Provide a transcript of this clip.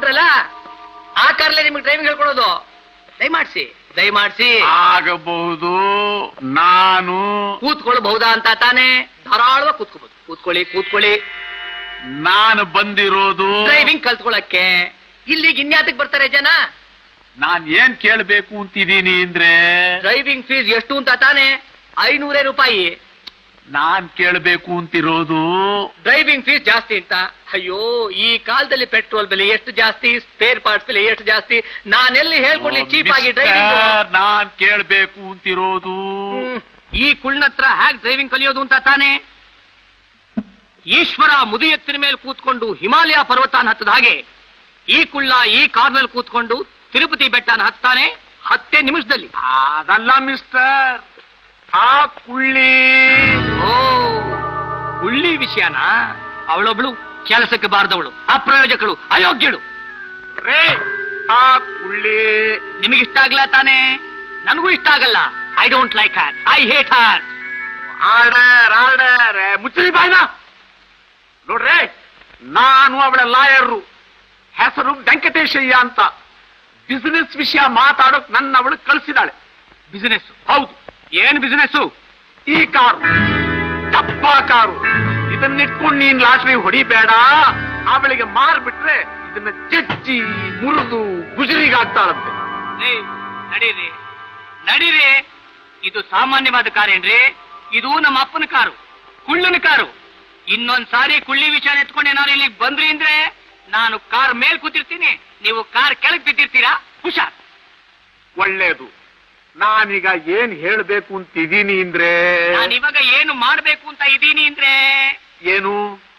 ಕೊಟ್ಟಿದ್ದೀರಲ್ಲ ಆ ಕಾರ್ಲೇ ನಿಮ್ಗೆ ಡ್ರೈವಿಂಗ್ ಹೇಳ್ಕೊಡೋದು ದಯಮಾಡ್ಸಿ ದಯಮಾಡ್ಸಿ ಆಗಬಹುದು ನಾನು ಕೂತ್ಕೊಳ್ಬಹುದಾ ಅಂತ ತಾನೇ ಧಾರಾಳವಾಗಿ ಕೂತ್ಕೋಬಹುದು ಕೂತ್ಕೊಳ್ಳಿ ಕೂತ್ಕೊಳ್ಳಿ ನಾನು ಬಂದಿರೋದು ಡ್ರೈವಿಂಗ್ ಕಲ್ತ್ಕೊಳಕ್ಕೆ ಇಲ್ಲಿಗೆ ಇನ್ಯಾತಕ್ ಬರ್ತಾರೆ ಜನ ನಾನ್ ಏನ್ ಕೇಳ್ಬೇಕು ಅಂತಿದೀನಿ ಅಂದ್ರೆ ಡ್ರೈವಿಂಗ್ ಫೀಸ್ ಎಷ್ಟು ಅಂತ ತಾನೇ ಐನೂರೇ ರೂಪಾಯಿ ನಾನ್ ಕೇಳ್ಬೇಕು ಅಂತಿರೋದು ಡ್ರೈವಿಂಗ್ ಫೀಸ್ ಜಾಸ್ತಿ ಅಂತ ಅಯ್ಯೋ ಈ ಕಾಲದಲ್ಲಿ ಪೆಟ್ರೋಲ್ ಬೆಲೆ ಎಷ್ಟು ಜಾಸ್ತಿ ಸ್ಪೇರ್ ಪಾರ್ಟ್ಸ್ ಬೆಲೆ ಎಷ್ಟು ಜಾಸ್ತಿ ನಾನೆಲ್ಲಿ ಹೇಳ್ಕೊಡ್ಲಿ ಚೀಪ್ ಆಗಿ ಡ್ರೈವಿಂಗ್ ಮಿಸ್ಟರ್, ನಾನ್ ಕೇಳ್ಬೇಕು ಅಂತಿರೋದು ಈ ಕುಳ್ನತ್ರ ಹ್ಯಾಕ್ ಡ್ರೈವಿಂಗ್ ಕಲಿಯೋದು ಅಂತ ತಾನೇ ಈಶ್ವರ ಮುದಿಯತ್ತಿನ ಮೇಲೆ ಕೂತ್ಕೊಂಡು ಹಿಮಾಲಯ ಪರ್ವತಾನ ಹತ್ತದ ಹಾಗೆ ಈ ಕುಳ್ಳ ಈ ಕಾರ್ ಮೇಲೆ ಕೂತ್ಕೊಂಡು ತಿರುಪತಿ ಬೆಟ್ಟನ ಹತ್ತಾನೆ ಹತ್ತೇ ನಿಮಿಷದಲ್ಲಿ ಅದಲ್ಲ ಮಿಸ್ಟರ್ ಆ ಕುಳ್ಳಿ ಓ ಉಳ್ಳಿ ವಿಷಯನ ಅವಳೊಬ್ಳು ಕೆಲಸಕ್ಕೆ ಬಾರದವಳು ಅಪ್ರಯೋಜಕಳು ಅಯೋಗ್ಯಳು ರೇ ಆ ಕುಳ್ಳಿ ನಿಮಗಿಷ್ಟ ಆಗಲ್ಲ ತಾನೇ ನನಗೂ ಇಷ್ಟ ಆಗಲ್ಲ I don't like her I hate her order order ಮುಚ್ಚಲಿ ಬಾಯ್ನ ನೋಡ್ರೆ ನಾನು ಅವಳ ಲಾಯರು ಹೆಸರು ವೆಂಕಟೇಶಯ್ಯ ಅಂತ ಬಿಸಿನೆಸ್ ವಿಷಯ ಮಾತಾಡೋಕ್ ನನ್ನ ಅವಳು ಕಳಿಸಿದಾಳೆ ಬಿಸಿನೆಸ್ ಹೌದು ಏನ್ ಬಿಸಿನೆಸ್ ಈ ಕಾರು ದಪ್ಪ ಕಾರು ಇದನ್ನಿಟ್ಕೊಂಡು ನೀನ್ ಲಾಟ್ರಿ ಹೊಡಿಬೇಡ ಅವಳಿಗೆ ಮಾರ್ಬಿಟ್ರೆ ಇದನ್ನ ಜಜ್ಜಿ ಮುರಿದು ಗುಜರಿಗಾಗ್ತಾಳಂತೆ ನಡೀರಿ ನಡೀರಿ ಇದು ಸಾಮಾನ್ಯವಾದ ಕಾರೇನ್ರಿ ಇದು ನಮ್ಮ ಅಪ್ಪನ ಕಾರು ಕುಳ್ಳನ ಕಾರು ಇನ್ನೊಂದ್ ಸಾರಿ ಕುಳ್ಳಿ ವಿಚಾರ ಎತ್ಕೊಂಡು ಏನಾದ್ರು ಇಲ್ಲಿಗೆ ಬಂದ್ರಿ ಅಂದ್ರೆ ನಾನು ಕಾರ್ ಮೇಲ್ ಕೂತಿರ್ತೀನಿ ನೀವು ಕಾರ್ ಕೆಳಗ್ ಬಿದ್ದಿರ್ತೀರಾ ಹುಷಾರ್ ಒಳ್ಳೇದು ನಾನೀಗ ಏನ್ ಹೇಳ್ಬೇಕು ಅಂತಿದೀನಿ ಅಂದ್ರೆ ನಾನು ಇವಾಗ ಏನು ಮಾಡ್ಬೇಕು ಅಂತ ಇದೀನಿ ಅಂದ್ರೆ ಏನು